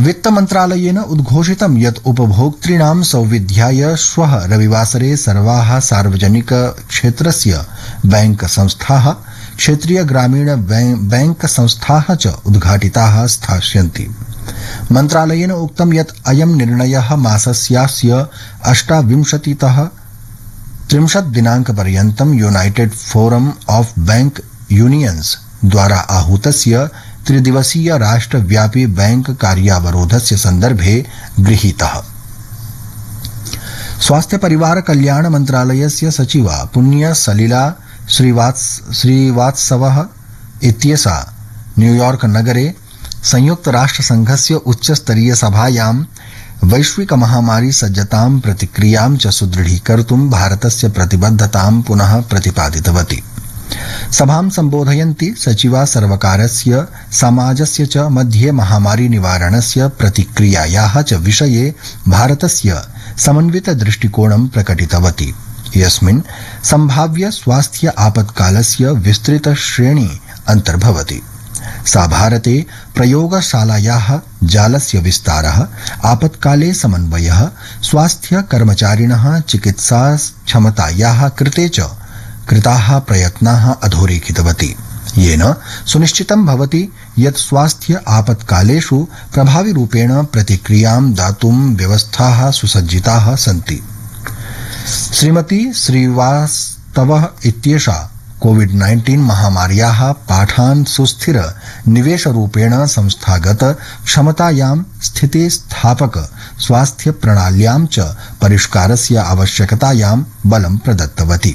वित्तमन्त्रालयेन उद्घोषितं यत् उपभोक्तॄणां सौविध्याय श्वः रविवासरे सर्वाः सार्वजनिक क्षेत्रस्य बैंक संस्थाः क्षेत्रीय ग्रामीण बैंक संस्थाः च उद्घाटिताः स्थास्यन्ति मन्त्रालयेन उक्तं यत् अयं निर्णयः मासस्यास्य अष्टाविंशतितः त्रिंशत् दिनाङ्कपर्यन्तं united forum of bank unions द्वारा आहूतस्य त्रिदिवसीय राष्ट्रव्यापी बैंक कार्यावरोधस्य सन्दर्भे गृहीतः स्वास्थ्य परिवार कल्याण मन्त्रालयस्य सचिवा पुण्य सलिला श्रीवात्सवः इत्येषा न्यूयॉर्क नगरे संयुक्त राष्ट्र संघस्य उच्चस्तरीय सभायां वैश्विक महामारी सज्जतां प्रतिक्रियां च सुदृढीकर्तुं भारतस्य प्रतिबद्धतां पुनः प्रतिपादितवती सभां सम्बोधयन्ती सचिवा सर्वकारस्य समाजस्य च मध्ये महामारी निवारणस्य प्रतिक्रियायाः च विषये भारतस्य समन्वित दृष्टिकोणं प्रकटितवती यस्मिन् सम्भाव्य स्वास्थ्य आपत्कालस्य विस्तृत श्रेणी अन्तर्भवति सा भारते प्रयोगशालायाः जालस्य विस्तारः आपत्काले समन्वयः स्वास्थ्य कर्मचारिणः चिकित्सा क्षमतायाः कृते च कृताः प्रयत्नाः अधोरेखितवती येन सुनिश्चितं भवति यत् स्वास्थ्य आपत्कालेषु प्रभाविरूपेण प्रतिक्रियां दातुं व्यवस्थाः सुसज्जिताः सन्ति श्रीमती श्रीवास्तवः इत्येषा कोविड नाइन्टीन महामार्याः पाठान् सुस्थिर निवेशरूपेण संस्थागत क्षमतायां स्थितिस्थापक स्वास्थ्य प्रणाल्यां च परिष्कारस्य आवश्यकतायां बलं प्रदत्तवती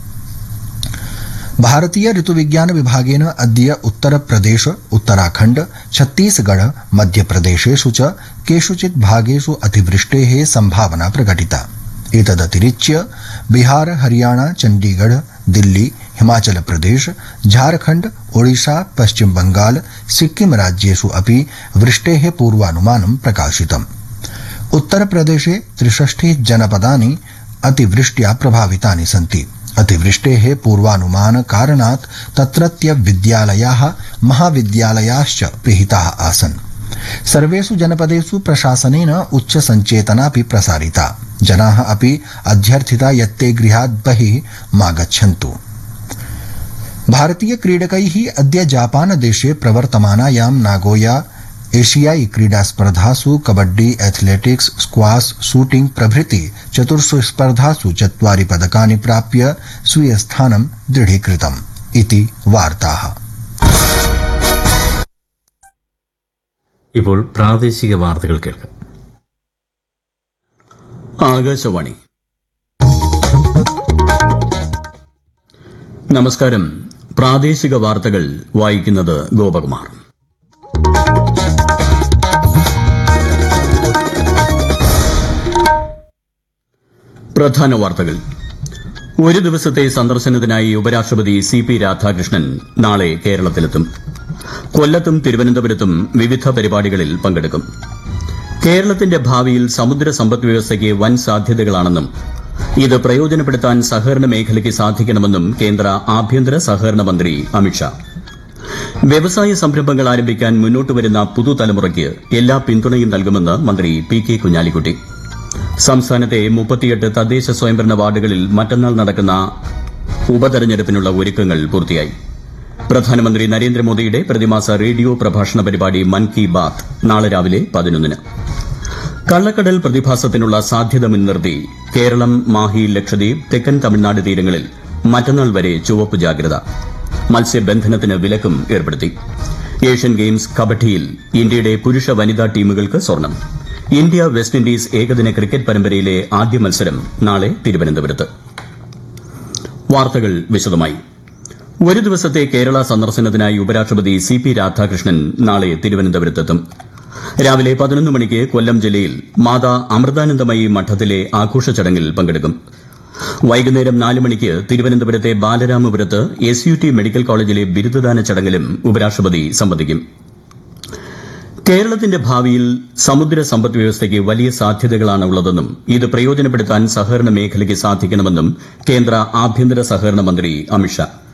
भारतीय ऋतुविज्ञान विभागेन अद्य उत्तरप्रदेश उत्तराखण्ड छत्तीसगढ़ मध्यप्रदेशेषु च केषुचित् भागेषु अतिवृष्टेः सम्भावना प्रकटिता एतदतिरिच्य बिहार हरियाणा चण्डीगढ़ दिल्ली हिमाचल प्रदेश झारखण्ड ओडिशा पश्चिम बंगाल सिक्किम राज्येषु अपि वृष्टेः पूर्वानुमानं प्रकाशितम् उत्तरप्रदेशे त्रिषष्टि जनपदानि अतिवृष्ट्या प्रभावितानि सन्ति अतिवृष्टेः पूर्वानुमान कारणात् तत्रत्य विद्यालयाः महाविद्यालयाश्च पिहिताः आसन् सर्वेषु जनपदेषु प्रशासनेन उच्चसञ्चेतनापि प्रसारिता जनाः अपि अध्यर्थिता यत्ते गृहात् बहिः मा गच्छन्तु भारतीय क्रीडकैः अद्य जापानदेशे प्रवर्तमानायां नागोया एशियाई क्रीडा स्पर्धासु कबड्डी एथलेटिक्स स्क्वाश शूटिंग प्रभृति चतुर्षु स्पर्धासु चत्वारि पदकानि प्राप्य स्वीयस्थानं दृढीकृतम् इति वार्ताः ഇപ്പോൾ പ്രാദേശിക വാർത്തകൾ കേൾക്കാം ആകാശവാണി നമസ്കാരം പ്രാദേശിക വാർത്തകൾ വായിക്കുന്നത് ഗോപകുമാർ പ്രധാന വാർത്തകൾ ഒരു ദിവസത്തെ സന്ദർശനത്തിനായി ഉപരാഷ്ട്രപതി സി പി രാധാകൃഷ്ണൻ നാളെ കേരളത്തിലെത്തും കൊല്ലത്തും തിരുവനന്തപുരത്തും വിവിധ പരിപാടികളിൽ പങ്കെടുക്കും കേരളത്തിന്റെ ഭാവിയിൽ സമുദ്ര സമ്പദ് വ്യവസ്ഥയ്ക്ക് വൻ സാധ്യതകളാണെന്നും ഇത് പ്രയോജനപ്പെടുത്താൻ സഹകരണ മേഖലയ്ക്ക് സാധിക്കണമെന്നും കേന്ദ്ര ആഭ്യന്തര സഹകരണ മന്ത്രി അമിത്ഷാ വ്യവസായ സംരംഭങ്ങൾ ആരംഭിക്കാൻ മുന്നോട്ട് വരുന്ന പുതുതലമുറയ്ക്ക് എല്ലാ പിന്തുണയും നൽകുമെന്ന് മന്ത്രി പി കെ കുഞ്ഞാലിക്കുട്ടി സംസ്ഥാനത്തെ മുപ്പത്തിയെട്ട് തദ്ദേശ സ്വയംഭരണ വാർഡുകളിൽ മറ്റന്നാൾ നടക്കുന്ന ഉപതെരഞ്ഞെടുപ്പിനുള്ള ഒരുക്കങ്ങൾ പൂർത്തിയായി പ്രധാനമന്ത്രി നരേന്ദ്രമോദിയുടെ പ്രതിമാസ റേഡിയോ പ്രഭാഷണ പരിപാടി മൻ കി ബാത്ത് നാളെ രാവിലെ പതിനൊന്നിന് കള്ളക്കടൽ പ്രതിഭാസത്തിനുള്ള സാധ്യത മുൻനിർത്തി കേരളം മാഹി ലക്ഷദ്വീപ് തെക്കൻ തമിഴ്നാട് തീരങ്ങളിൽ മറ്റന്നാൾ വരെ ചുവപ്പ് ജാഗ്രത മത്സ്യബന്ധനത്തിന് വിലക്കും ഏർപ്പെടുത്തി ഏഷ്യൻ ഗെയിംസ് കബഡിയിൽ ഇന്ത്യയുടെ പുരുഷ വനിതാ ടീമുകൾക്ക് സ്വർണം ഇന്ത്യ വെസ്റ്റ് ഇൻഡീസ് ഏകദിന ക്രിക്കറ്റ് പരമ്പരയിലെ ആദ്യ മത്സരം നാളെ തിരുവനന്തപുരത്ത് വാർത്തകൾ വിശദമായി ഒരു ദിവസത്തെ കേരള സന്ദർശനത്തിനായി ഉപരാഷ്ട്രപതി സി പി രാധാകൃഷ്ണൻ നാളെ തിരുവനന്തപുരത്തെത്തും രാവിലെ പതിനൊന്ന് മണിക്ക് കൊല്ലം ജില്ലയിൽ മാതാ അമൃതാനന്ദമയി മഠത്തിലെ ആഘോഷ ചടങ്ങിൽ പങ്കെടുക്കും വൈകുന്നേരം നാല് മണിക്ക് തിരുവനന്തപുരത്തെ ബാലരാമപുരത്ത് എസ് യു ടി മെഡിക്കൽ കോളേജിലെ ബിരുദദാന ചടങ്ങിലും ഉപരാഷ്ട്രപതി സംബന്ധിക്കും കേരളത്തിന്റെ ഭാവിയിൽ സമുദ്ര സമ്പദ് വ്യവസ്ഥയ്ക്ക് വലിയ സാധ്യതകളാണ് ഉള്ളതെന്നും ഇത് പ്രയോജനപ്പെടുത്താൻ സഹകരണ മേഖലയ്ക്ക് സാധിക്കണമെന്നും കേന്ദ്ര ആഭ്യന്തര സഹകരണ മന്ത്രി അമിത്ഷാ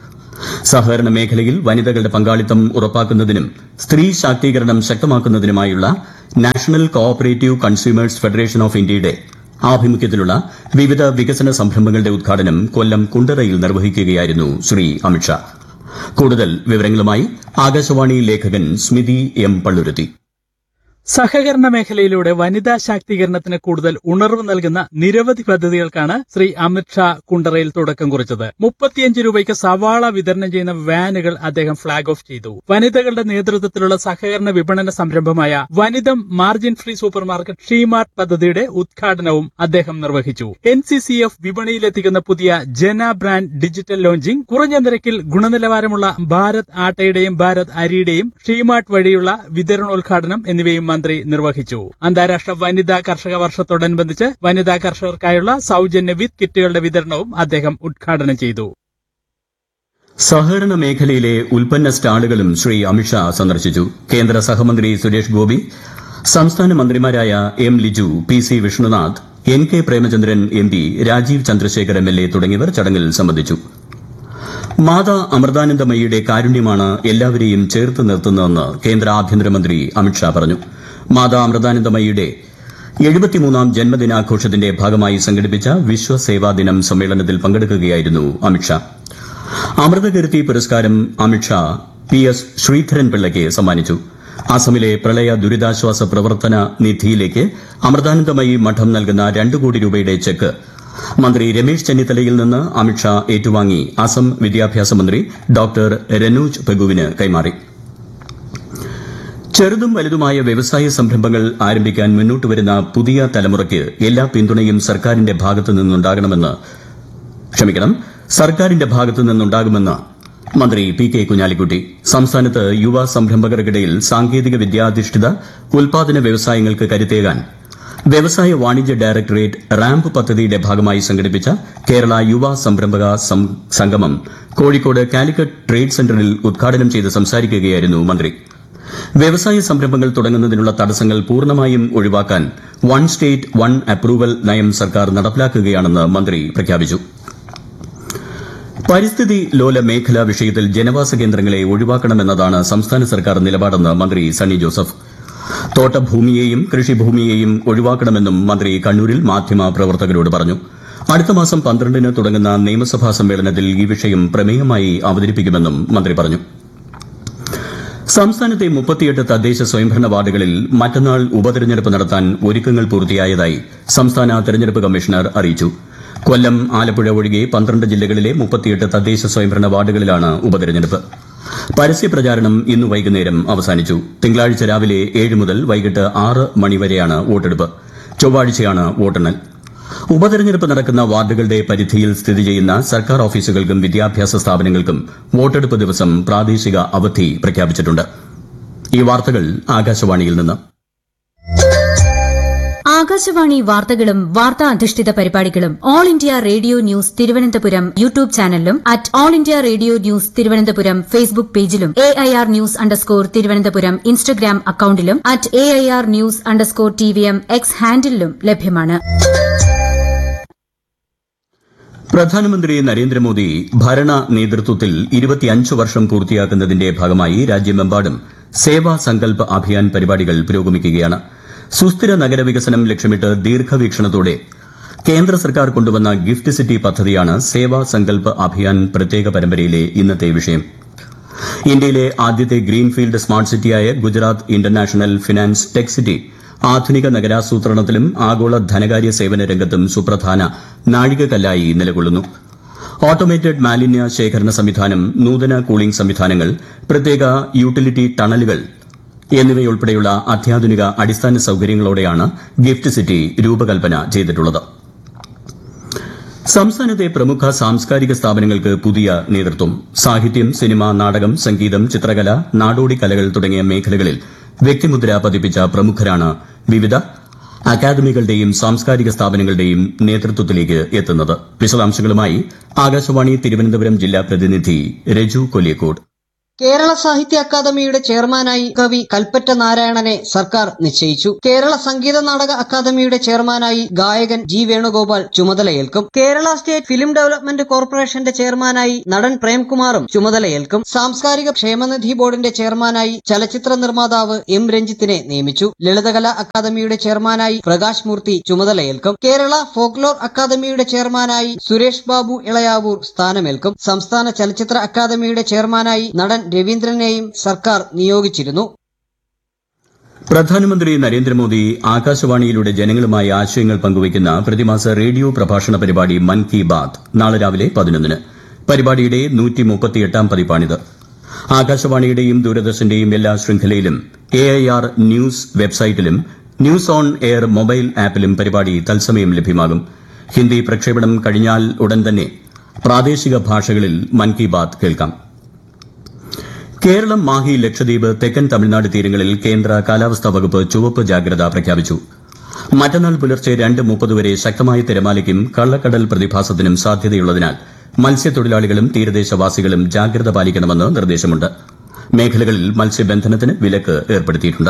സഹകരണ മേഖലയിൽ വനിതകളുടെ പങ്കാളിത്തം ഉറപ്പാക്കുന്നതിനും സ്ത്രീ ശാക്തീകരണം ശക്തമാക്കുന്നതിനുമായുള്ള national cooperative consumers federation of ഇന്ത്യയുടെ ആഭിമുഖ്യത്തിലുള്ള വിവിധ വികസന സംരംഭങ്ങളുടെ ഉദ്ഘാടനം കൊല്ലം കുണ്ടറയിൽ നിർവഹിക്കുകയായിരുന്നു ശ്രീ അമിത്ഷാ കൂടുതൽ വിവരങ്ങളുമായി ആകാശവാണി ലേഖകൻ സ്മിതി എം പള്ളുരുത്തി സഹകരണ മേഖലയിലൂടെ വനിതാ ശാക്തീകരണത്തിന് കൂടുതൽ ഉണർവ് നൽകുന്ന നിരവധി പദ്ധതികൾക്കാണ് ശ്രീ അമിത്ഷാ കുണ്ടറയിൽ തുടക്കം കുറിച്ചത് മുപ്പത്തിയഞ്ച് രൂപയ്ക്ക് സവാള വിതരണം ചെയ്യുന്ന വാനുകൾ അദ്ദേഹം ഫ്ളാഗ് ഓഫ് ചെയ്തു വനിതകളുടെ നേതൃത്വത്തിലുള്ള സഹകരണ വിപണന സംരംഭമായ വനിതം margin free super market She Mart പദ്ധതിയുടെ ഉദ്ഘാടനവും അദ്ദേഹം നിർവഹിച്ചു എൻ സി സി എഫ് വിപണിയിലെത്തിക്കുന്ന പുതിയ ജന ബ്രാൻഡ് ഡിജിറ്റൽ ലോഞ്ചിംഗ് കുറഞ്ഞ നിരക്കിൽ ഗുണനിലവാരമുള്ള ഭാരത് ആട്ടയുടെയും ഭാരത് അരിയുടെയും ഷീമാർട്ട് വഴിയുള്ള വിതരണോദ്ഘാടനം എന്നിവയും മന്ത്രി നിർവഹിച്ചു അന്താരാഷ്ട്ര വനിതാ കർഷക വർഷത്തോടനുബന്ധിച്ച് വനിതാ കർഷകർക്കായുള്ള സൌജന്യ വിത്ത് കിറ്റുകളുടെ വിതരണവും അദ്ദേഹം ഉദ്ഘാടനം ചെയ്തു സഹകരണ മേഖലയിലെ ഉൽപ്പന്ന സ്റ്റാളുകളും ശ്രീ അമിത്ഷാ സന്ദർശിച്ചു കേന്ദ്ര സഹമന്ത്രി സുരേഷ് ഗോപി സംസ്ഥാന മന്ത്രിമാരായ M Liju P C Vishnunath N K Premachandran M P Rajeev Chandrasekhar M L A തുടങ്ങിയവർ ചടങ്ങിൽ സംബന്ധിച്ചു മാതാ അമൃതാനന്ദമയിയുടെ കാരുണ്യമാണ് എല്ലാവരെയും ചേർത്ത് നിർത്തുന്നതെന്ന് കേന്ദ്ര ആഭ്യന്തരമന്ത്രി അമിത്ഷാ പറഞ്ഞു മാതാ അമൃതാനന്ദമയിയുടെ എഴുപത്തിമൂന്നാം ജന്മദിനാഘോഷത്തിന്റെ ഭാഗമായി സംഘടിപ്പിച്ച വിശ്വസേവാ ദിനം സമ്മേളനത്തിൽ പങ്കെടുക്കുകയായിരുന്നു അമിത്ഷാ അമൃതകീർത്തി പുരസ്കാരം അമിത്ഷാ പി എസ് ശ്രീധരൻ പിള്ളയ്ക്ക് സമ്മാനിച്ചു അസമിലെ പ്രളയ ദുരിതാശ്വാസ പ്രവർത്തന നിധിയിലേക്ക് അമൃതാനന്ദമയി മഠം നൽകുന്ന രണ്ട് കോടി രൂപയുടെ ചെക്ക് മന്ത്രി രമേശ് ചെന്നിത്തലയിൽ നിന്ന് അമിത്ഷാ ഏറ്റുവാങ്ങി അസം വിദ്യാഭ്യാസ മന്ത്രി ഡോക്ടർ രനൂജ് പെഗുവിന് കൈമാറി ചെറുതും വലുതുമായ വ്യവസായ സംരംഭങ്ങൾ ആരംഭിക്കാൻ മുന്നോട്ട് വരുന്ന പുതിയ തലമുറയ്ക്ക് എല്ലാ പിന്തുണയും സർക്കാരിന്റെ ഭാഗത്തു നിന്നുണ്ടാകണമെന്ന് ക്ഷമിക്കണം സർക്കാരിന്റെ ഭാഗത്തു നിന്നുണ്ടാകുമെന്ന് മന്ത്രി പി കെ കുഞ്ഞാലിക്കുട്ടി സംസ്ഥാനത്ത് യുവ സംരംഭകർക്കിടയിൽ സാങ്കേതിക വിദ്യാധിഷ്ഠിത ഉൽപാദന വ്യവസായങ്ങൾക്ക് കരുത്തേകാൻ വ്യവസായ വാണിജ്യ ഡയറക്ടറേറ്റ് റാമ്പ് പദ്ധതിയുടെ ഭാഗമായി സംഘടിപ്പിച്ച കേരള യുവ സംരംഭക സം- സംഗമം കോഴിക്കോട് കാലിക്കറ്റ് ട്രേഡ് സെന്ററിൽ ഉദ്ഘാടനം ചെയ്ത് സംസാരിക്കുകയായിരുന്നു മന്ത്രി വ്യവസായ സംരംഭങ്ങൾ തുടങ്ങുന്നതിനുള്ള തടസ്സങ്ങൾ പൂർണ്ണമായും ഒഴിവാക്കാൻ വൺ സ്റ്റേറ്റ് വൺ അപ്രൂവൽ നയം സർക്കാർ നടപ്പിലാക്കുകയാണെന്ന് മന്ത്രി പ്രഖ്യാപിച്ചു പരിസ്ഥിതി ലോല മേഖലാ വിഷയത്തിൽ ജനവാസ കേന്ദ്രങ്ങളെ ഒഴിവാക്കണമെന്നതാണ് സംസ്ഥാന സർക്കാർ നിലപാടെന്ന് മന്ത്രി സണ്ണി ജോസഫ് തോട്ടഭൂമിയെയും കൃഷിഭൂമിയെയും ഒഴിവാക്കണമെന്നും മന്ത്രി കണ്ണൂരിൽ മാധ്യമ പ്രവർത്തകരോട് പറഞ്ഞു അടുത്ത മാസം പന്ത്രണ്ടിന് തുടങ്ങുന്ന നിയമസഭാ സമ്മേളനത്തിൽ ഈ വിഷയം പ്രമേയമായി അവതരിപ്പിക്കുമെന്നും മന്ത്രി പറഞ്ഞു സംസ്ഥാനത്തെ മുപ്പത്തിയെട്ട് തദ്ദേശ സ്വയംഭരണ വാർഡുകളിൽ മറ്റന്നാൾ ഉപതെരഞ്ഞെടുപ്പ് നടത്താൻ ഒരുക്കങ്ങൾ പൂർത്തിയായതായി സംസ്ഥാന തെരഞ്ഞെടുപ്പ് കമ്മീഷണർ അറിയിച്ചു കൊല്ലം ആലപ്പുഴ ഒഴികെ പന്ത്രണ്ട് ജില്ലകളിലെ മുപ്പത്തിയെട്ട് തദ്ദേശ സ്വയംഭരണ വാർഡുകളിലാണ് ഉപതെരഞ്ഞെടുപ്പ് പരസ്യപ്രചാരണം ഇന്ന് വൈകുന്നേരം അവസാനിച്ചു തിങ്കളാഴ്ച രാവിലെ ഏഴ് മുതൽ വൈകിട്ട് ആറ് മണിവരെയാണ് വോട്ടെടുപ്പ് ചൊവ്വാഴ്ചയാണ് വോട്ടെണ്ണൽ ഉപതെരഞ്ഞെടുപ്പ് നടക്കുന്ന വാർഡുകളുടെ പരിധിയിൽ സ്ഥിതി ചെയ്യുന്ന സർക്കാർ ഓഫീസുകൾക്കും വിദ്യാഭ്യാസ സ്ഥാപനങ്ങൾക്കും വോട്ടെടുപ്പ് ദിവസം പ്രാദേശിക അവധി പ്രഖ്യാപിച്ചിട്ടുണ്ട് ഈ വാർത്തകൾ ആകാശവാണിയിൽ നിന്ന് ആകാശവാണി വാർത്തകളും വാർത്താ അധിഷ്ഠിത പരിപാടികളും all India radio news Thiruvananthapuram YouTube ചാനലിലും at all India radio news Thiruvananthapuram Facebook പേജിലും A I R news underscore Thiruvananthapuram Instagram അക്കൌണ്ടിലും at A I R news underscore T V M X ഹാൻഡിലും ലഭ്യമാണ് പ്രധാനമന്ത്രി നരേന്ദ്രമോദി ഭരണ നേതൃത്വത്തിൽ ഇരുപത്തിയഞ്ച് വർഷം പൂർത്തിയാക്കുന്നതിന്റെ ഭാഗമായി രാജ്യമെമ്പാടും സേവാ സങ്കൽപ് അഭിയാൻ പരിപാടികൾ പുരോഗമിക്കുകയാണ് സുസ്ഥിര നഗരവികസനം ലക്ഷ്യമിട്ട് ദീർഘവീക്ഷണത്തോടെ കേന്ദ്ര സർക്കാർ കൊണ്ടുവന്ന ഗിഫ്റ്റ് സിറ്റി പദ്ധതിയാണ് സേവാ സങ്കൽപ് അഭിയാൻ പ്രത്യേക പരമ്പരയിലെ ഇന്നത്തെ വിഷയം ഇന്ത്യയിലെ ആദ്യത്തെ ഗ്രീൻഫീൽഡ് സ്മാർട്ട് സിറ്റിയായ Gujarat international finance tech city ആധുനിക നഗരാസൂത്രണത്തിലും ആഗോള ധനകാര്യ സേവന രംഗത്തും സുപ്രധാന നാഴികക്കല്ലായി നിലകൊള്ളുന്നു ഓട്ടോമേറ്റഡ് മാലിന്യ ശേഖരണ സംവിധാനം നൂതന കൂളിംഗ് സംവിധാനങ്ങൾ പ്രത്യേക യൂട്ടിലിറ്റി ടണലുകൾ എന്നിവയുൾപ്പെടെയുള്ള അത്യാധുനിക അടിസ്ഥാന സൌകര്യങ്ങളോടെയാണ് ഗിഫ്റ്റ് സിറ്റി രൂപകൽപ്പന ചെയ്തിട്ടുള്ളത് സംസ്ഥാനത്തെ പ്രമുഖ സാംസ്കാരിക സ്ഥാപനങ്ങൾക്ക് പുതിയ നേതൃത്വം സാഹിത്യം സിനിമ നാടകം സംഗീതം ചിത്രകല നാടോടി കലകൾ തുടങ്ങിയ മേഖലകളിൽ വ്യക്തിമുദ്ര പതിപ്പിച്ച പ്രമുഖരാണ് വിവിധ അക്കാദമികളുടെയും സാംസ്കാരിക സ്ഥാപനങ്ങളുടെയും നേതൃത്വത്തിലേക്ക് എത്തുന്നത് വിശദാംശങ്ങളുമായി ആകാശവാണി തിരുവനന്തപുരം ജില്ലാ പ്രതിനിധി രജു കൊല്ലിയക്കോട് കേരള സാഹിത്യ അക്കാദമിയുടെ ചെയർമാനായി കവി കൽപ്പറ്റ നാരായണനെ സർക്കാർ നിശ്ചയിച്ചു കേരള സംഗീത നാടക അക്കാദമിയുടെ ചെയർമാനായി ഗായകൻ ജി വേണുഗോപാൽ ചുമതലയേൽക്കും കേരള സ്റ്റേറ്റ് ഫിലിം ഡെവലപ്മെന്റ് കോർപ്പറേഷന്റെ ചെയർമാനായി നടൻ പ്രേംകുമാറും ചുമതലയേൽക്കും സാംസ്കാരിക ക്ഷേമനിധി ബോർഡിന്റെ ചെയർമാനായി ചലച്ചിത്ര നിർമ്മാതാവ് എം രഞ്ജിത്തിനെ നിയമിച്ചു ലളിതകലാ അക്കാദമിയുടെ ചെയർമാനായി പ്രകാശ് മൂർത്തി ചുമതലയേൽക്കും കേരള ഫോക്ലോർ അക്കാദമിയുടെ ചെയർമാനായി സുരേഷ് ബാബു ഇളയാവൂർ സ്ഥാനമേൽക്കും സംസ്ഥാന ചലച്ചിത്ര അക്കാദമിയുടെ ചെയർമാനായി നടൻ രവീന്ദ്രനെയും സർക്കാർ നിയോഗിച്ചിരുന്നു പ്രധാനമന്ത്രി നരേന്ദ്രമോദി ആകാശവാണിയിലൂടെ ജനങ്ങളുമായി ആശയങ്ങൾ പങ്കുവയ്ക്കുന്ന പ്രതിമാസ റേഡിയോ പ്രഭാഷണ പരിപാടി മൻ കി ബാത് നാളെ രാവിലെ പതിനൊന്നിന് പരിപാടിയുടെ നൂറ്റിമുപ്പത്തിയെട്ടാം പതിപ്പാണിത് ആകാശവാണിയുടെയും ദൂരദർശന്റെയും എല്ലാ ശൃംഖലയിലും എ ഐ ആർ ന്യൂസ് വെബ്സൈറ്റിലും ന്യൂസ് ഓൺ എയർ മൊബൈൽ ആപ്പിലും പരിപാടി തത്സമയം ലഭ്യമാകും ഹിന്ദി പ്രക്ഷേപണം കഴിഞ്ഞാൽ ഉടൻ തന്നെ പ്രാദേശിക ഭാഷകളിൽ മൻ കി ബാത് കേൾക്കാം കേരളം മാഹി ലക്ഷദ്വീപ് തെക്കൻ തമിഴ്നാട് തീരങ്ങളിൽ കേന്ദ്ര കാലാവസ്ഥാ വകുപ്പ് ചുവപ്പ് ജാഗ്രത പ്രഖ്യാപിച്ചു മറ്റന്നാൾ പുലർച്ചെ രണ്ട് മുപ്പത് വരെ ശക്തമായ തിരമാലയ്ക്കും കള്ളക്കടൽ പ്രതിഭാസത്തിനും സാധ്യതയുള്ളതിനാൽ മത്സ്യത്തൊഴിലാളികളും തീരദേശവാസികളും ജാഗ്രത പാലിക്കണമെന്ന് നിർദ്ദേശമുണ്ട് മേഖലകളിൽ മത്സ്യബന്ധനത്തിന് വിലക്ക് ഏർപ്പെടുത്തിയിട്ടുണ്ട്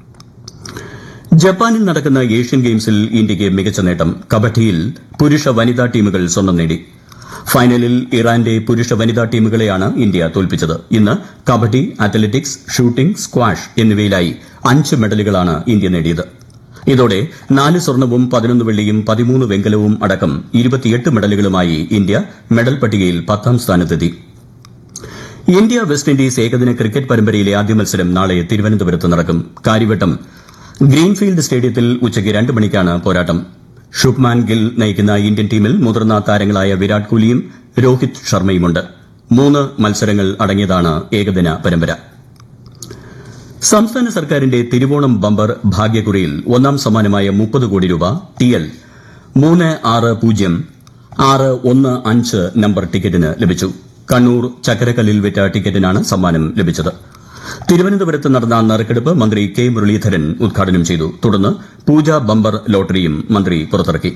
ജപ്പാനിൽ നടക്കുന്ന ഏഷ്യൻ ഗെയിംസിൽ ഇന്ത്യയ്ക്ക് മികച്ച നേട്ടം കബഡിയിൽ പുരുഷ വനിതാ ടീമുകൾ സ്വർണം നേടി ഫൈനലിൽ ഇറാന്റെ പുരുഷ വനിതാ ടീമുകളെയാണ് ഇന്ത്യ തോൽപ്പിച്ചത് ഇന്ന് കബഡി അത്ലറ്റിക്സ് ഷൂട്ടിംഗ് സ്ക്വാഷ് എന്നിവയിലായി അഞ്ച് മെഡലുകളാണ് ഇന്ത്യ നേടിയത് ഇതോടെ നാല് സ്വർണവും പതിനൊന്ന് വെള്ളിയും പതിമൂന്ന് വെങ്കലവും അടക്കം ഇരുപത്തിയെട്ട് മെഡലുകളുമായി ഇന്ത്യ മെഡൽ പട്ടികയിൽ പത്താം സ്ഥാനത്തെത്തി ഇന്ത്യ വെസ്റ്റ് ഇൻഡീസ് ഏകദിന ക്രിക്കറ്റ് പരമ്പരയിലെ ആദ്യ മത്സരം നാളെ തിരുവനന്തപുരത്ത് നടക്കും കാര്യവട്ടം ഗ്രീൻഫീൽഡ് സ്റ്റേഡിയത്തിൽ ഉച്ചയ്ക്ക് രണ്ട് മണിക്കാണ് പോരാട്ടം ശുഭ്മാൻ ഗിൽ നയിക്കുന്ന ഇന്ത്യൻ ടീമിൽ മുതിർന്ന താരങ്ങളായ വിരാട് കോഹ്ലിയും രോഹിത് ശർമ്മയുമുണ്ട് മൂന്ന് മത്സരങ്ങൾ അടങ്ങിയതാണ് ഏകദിന പരമ്പര സംസ്ഥാന സർക്കാരിന്റെ തിരുവോണം ബമ്പർ ഭാഗ്യക്കുറിയിൽ ഒന്നാം സമ്മാനമായ മുപ്പത് കോടി രൂപ ടി എൽ മൂന്ന് ആറ് പൂജ്യം ആറ് ഒന്ന് അഞ്ച് നമ്പർ ടിക്കറ്റിന് ലഭിച്ചു കണ്ണൂർ ചക്കരക്കല്ലിൽ വിറ്റ ടിക്കറ്റിനാണ് സമ്മാനം ലഭിച്ചത് തിരുവനന്തപുരത്ത് നടന്ന നറുക്കെടുപ്പ് മന്ത്രി കെ മുരളീധരൻ ഉദ്ഘാടനം ചെയ്തു തുടർന്ന് പൂജ ബമ്പർ ലോട്ടറിയും മന്ത്രി പുറത്തിറക്കി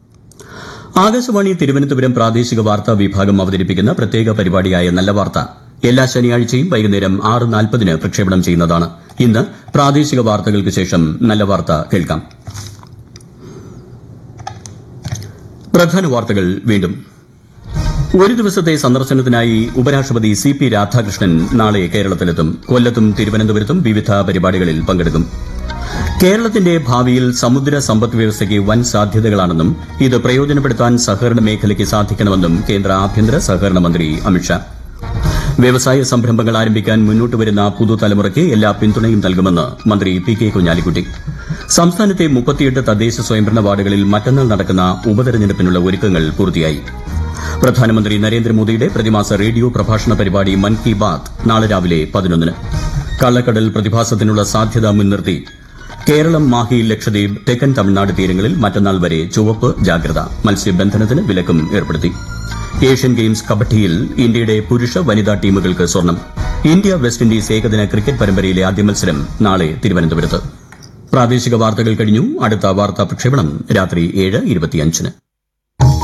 ആകാശവാണി തിരുവനന്തപുരം പ്രാദേശിക വാർത്താ വിഭാഗം അവതരിപ്പിക്കുന്ന പ്രത്യേക പരിപാടിയായ നല്ല വാർത്ത എല്ലാ ശനിയാഴ്ചയും വൈകുന്നേരം ആറ് നാൽപ്പതിന് പ്രക്ഷേപണം ചെയ്യുന്നതാണ് ഇന്ന് പ്രാദേശിക വാർത്തകൾക്ക് ശേഷം നല്ല വാർത്ത കേൾക്കാം പ്രധാന വാർത്തകൾ വീണ്ടും ഒരു ദിവസത്തെ സന്ദർശനത്തിനായി ഉപരാഷ്ട്രപതി സി പി രാധാകൃഷ്ണൻ നാളെ കേരളത്തിലെത്തും കൊല്ലത്തും തിരുവനന്തപുരത്തും വിവിധ പരിപാടികളിൽ പങ്കെടുക്കും കേരളത്തിന്റെ ഭാവിയിൽ സമുദ്ര സമ്പദ് വ്യവസ്ഥയ്ക്ക് വൻ സാധ്യതകളാണെന്നും ഇത് പ്രയോജനപ്പെടുത്താൻ സഹകരണ മേഖലയ്ക്ക് സാധിക്കണമെന്നും കേന്ദ്ര ആഭ്യന്തര സഹകരണ മന്ത്രി അമിത്ഷാ വ്യവസായ സംരംഭങ്ങൾ ആരംഭിക്കാൻ മുന്നോട്ട് വരുന്ന പുതുതലമുറയ്ക്ക് എല്ലാ പിന്തുണയും നൽകുമെന്ന് മന്ത്രി പി കെ കുഞ്ഞാലിക്കുട്ടി സംസ്ഥാനത്തെ മുപ്പത്തിയെട്ട് തദ്ദേശ സ്വയംഭരണ വാർഡുകളിൽ മറ്റന്നാൾ നടക്കുന്ന ഉപതെരഞ്ഞെടുപ്പിനുള്ള ഒരുക്കങ്ങൾ പൂർത്തിയായി പ്രധാനമന്ത്രി നരേന്ദ്രമോദിയുടെ പ്രതിമാസ റേഡിയോ പ്രഭാഷണ പരിപാടി മൻ കി ബാത് നാളെ രാവിലെ പതിനൊന്നിന് കള്ളക്കടൽ പ്രതിഭാസത്തിനുള്ള സാധ്യത മുൻനിർത്തി കേരളം മാഹി ലക്ഷദ്വീപ് തെക്കൻ തമിഴ്നാട് തീരങ്ങളിൽ മറ്റന്നാൾ വരെ ചുവപ്പ് ജാഗ്രത മത്സ്യബന്ധനത്തിന് വിലക്കും ഏർപ്പെടുത്തി ഏഷ്യൻ ഗെയിംസ് കബഡിയിൽ ഇന്ത്യയുടെ പുരുഷ വനിതാ ടീമുകൾക്ക് സ്വർണം ഇന്ത്യ വെസ്റ്റ് ഇൻഡീസ് ഏകദിന ക്രിക്കറ്റ് പരമ്പരയിലെ ആദ്യ മത്സരം നാളെ തിരുവനന്തപുരത്ത് പ്രാദേശിക വാർത്തകൾ കഴിഞ്ഞു അടുത്ത വാർത്താ പ്രക്ഷേപണം രാത്രി ഏഴ് ഇരുപത്തിയഞ്ചിന്